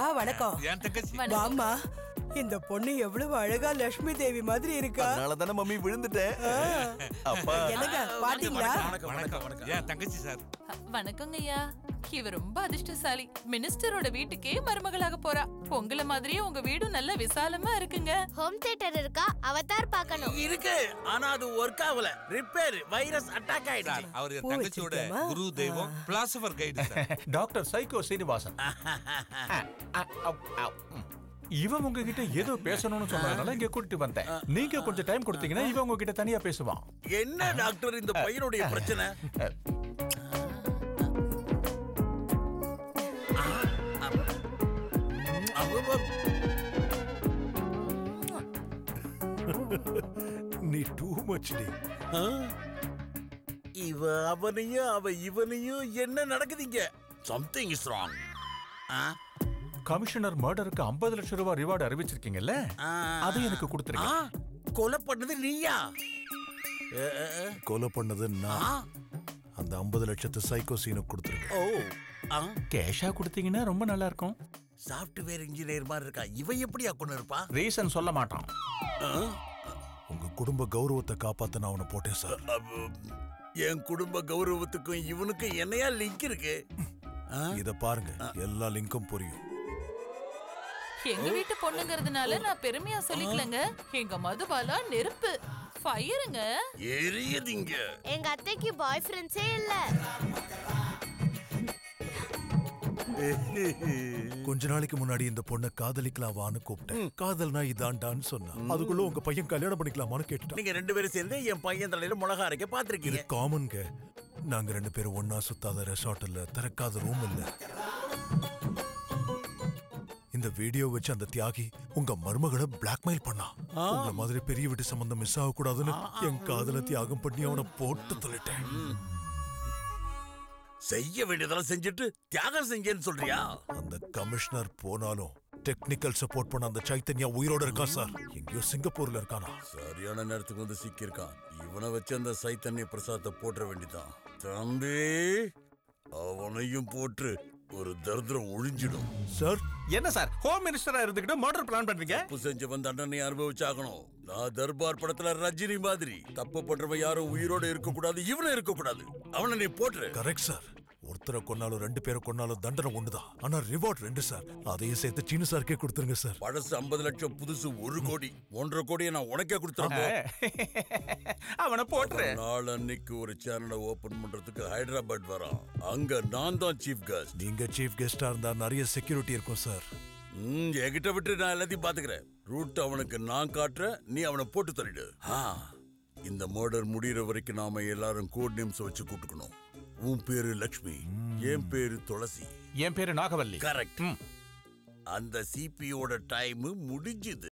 வணக்கம் என் தங்கச்சி வாமா இந்த பொண்ணு எவ்வளவு அழகா லட்சுமி தேவி மாதிரி இருக்கா அதனால தானே மம்மி விழுந்துட்டேன் அப்பா என்னங்க பாத்தீங்களா வணக்கம் வணக்கம் என் தங்கச்சி சார் வணக்கங்க ஐயா இவ ரொம்ப அதிர்ஷ்டசாலி மினிஸ்டரோட வீட்டுக்கே மருமகளாக போறா உங்கள மாதிரியே உங்க வீடும் நல்ல விசாலமா இருக்குங்க ஹோம் தியேட்டர் இருக்கா அவதார் பார்க்கணும் இருக்கு ஆனா அது ஒர்க் ஆகல ரிப்பேர் வைரஸ் அட்டாக் சார் ஆயிடுச்சு அவர் என் பூ தங்கச்சியோட வச்சிருக்கேம்மா. குரு தெய்வம் philosopher guide sir doctor psycho Srinivasan இவன் உங்ககிட்ட ஏதோ பேசணும்னு சொன்னதுனால இங்க கூட்டிட்டு வந்தேன் நீங்க கொஞ்சம் டைம் கொடுத்தீங்கன்னா இவன் உங்ககிட்ட தனியா பேசுவான் என்ன டாக்டர் இந்த பையனுடைய பிரச்சனை நீ டூ மச் டி ஆ? இவ அவனையும் அவ இவனையும் என்ன நடக்குதுங்க சம்திங் இஸ் ராங் கமிஷனர் மர்டருக்கு 50 லட்சம் ரூபாய் ரிவார்டு அறிவிச்சிருக்கீங்கல்ல அதை எனக்கு கொடுத்துருங்க கொலை பண்ணது நீயா அ, அ, அ. கொலை பண்ணது ஆ, நான் அந்த ஐம்பது லட்சத்து சைக்கோ சீனுக்கு கொடுத்துருங்க ஓ ஆ, கேஷா கொடுத்தீங்கன்னா ரொம்ப நல்லா இருக்கும் சாஃப்ட்வேர் இன்ஜினியர் மாதிரி இருக்கா இவ எப்படியா கொண்டு இருப்பா ரீசன் சொல்ல மாட்டான் ஆ? உங்க குடும்ப கௌரவத்தை காப்பாத்த நான் அவனை போட்டேன் சார் அப்ப, என் குடும்ப கௌரவத்துக்கும் இவனுக்கும் என்னையா லிங்க் இருக்கு ஆ? இத பாருங்க எல்லா லிங்கும் புரியும் எங்க வீட்டு பொண்ணுங்கிறதுனால நான் பெருமையா சொல்லிக்கலங்க எங்க மதுபாலா நெருப்பு ஃபயருங்க எரியுதுங்க எங்க அத்தைக்கு பாய் ஃப்ரெண்ட்ஸே இல்ல கொஞ்ச நாளைக்கு முன்னாடி இந்த பொண்ணை காதலிக்கலாம் வான்னு கூப்பிட்டேன் காதல்னா இதான்டான்னு சொன்னா அதுக்குள்ள உங்க பையன் கல்யாணம் பண்ணிக்கலாமான்னு கேட்டுட்டான் நீங்க ரெண்டு பேரும் சேர்ந்து என் பையன் தலையில மிளகா அரைக்க இது பாத்திருக்கீங்க காமன்ங்க நாங்க ரெண்டு பேரும் ஒன்னா சுத்தாத ரெசார்ட் இல்ல திறக்காத ரூம் இல்ல இந்த வீடியோ வச்சு அந்த தியாகி உங்க மருமகளை பிளாக்மெயில் பண்ணான் உங்கள மாதிரி பெரிய வீட்டு சம்பந்தம் மிஸ் ஆக கூடாதுன்னு என் காதல தியாகம் பண்ணி அவனை போட்டு தள்ளிட்டேன் செய்ய வேண்டியதெல்லாம் செஞ்சுட்டு தியாகம் செஞ்சேன்னு சொல்றியா அந்த கமிஷனர் போனாலும் டெக்னிக்கல் சப்போர்ட் பண்ண அந்த சைத்தன்யா உயிரோட இருக்கான் சார் எங்கேயோ சிங்கப்பூர்ல இருக்கானா சரியான நேரத்துக்கு வந்து சிக்கியிருக்கான் இவனை வச்சு அந்த சைத்தன்ய பிரசாத்தை போட்டுற வேண்டிதான் தம்பி அவனையும் போட்டு ஒரு தரித்திரம் ஒழிஞ்சிடும் சார் என்ன சார் ஹோம் மினிஸ்டரா இருந்துகிட்டு மர்டர் பிளான் பண்றீங்க தப்பு செஞ்சவன் தண்டனை அனுபவிச்சாகணும் நான் தர்பார் படத்துல ரஜினி மாதிரி தப்பு பண்றவன் யாரும் உயிரோட இருக்க கூடாது இவனும் இருக்க கூடாது அவனை நீ போட்டுரு கரெக்ட் சார் ஒருத்தரை கொன்னாலும் ரெண்டு பேரை கொன்னாலும் தண்டனை ஒண்ணுதான் ஆனா ரிவார்ட் ரெண்டு சார் அதையும் சேர்த்து சீனு சாருக்கே கொடுத்துருங்க சார் பழசு ஐம்பது லட்சம் புதுசு ஒரு கோடி ஒன்றரை கோடியை நான் உனக்கே கொடுத்துறேன் அவனை போட்டுரு நாள் அன்னைக்கு ஒரு சேனலை ஓபன் பண்றதுக்கு ஹைதராபாத் வரான் அங்க நான் தான் சீஃப் கெஸ்ட் நீங்க சீஃப் கெஸ்டா இருந்தா நிறைய செக்யூரிட்டி இருக்கும் சார் ம், என்கிட்ட விட்டு நான் எல்லாத்தையும் பாத்துக்கிறேன் ரூட் அவனுக்கு நான் காட்டுறேன் நீ அவனை போட்டு தள்ளிடு ஆ, இந்த மர்டர் முடியற வரைக்கும் நாம எல்லாரும் கோட் நேம்ஸ் வச்சு கூட்டுக்கணும் உன் பேரு லக்ஷ்மி என் பேரு துளசி என் பேரு நாகவல்லி கரெக்ட் அந்த சிபியோட டைம் முடிஞ்சுது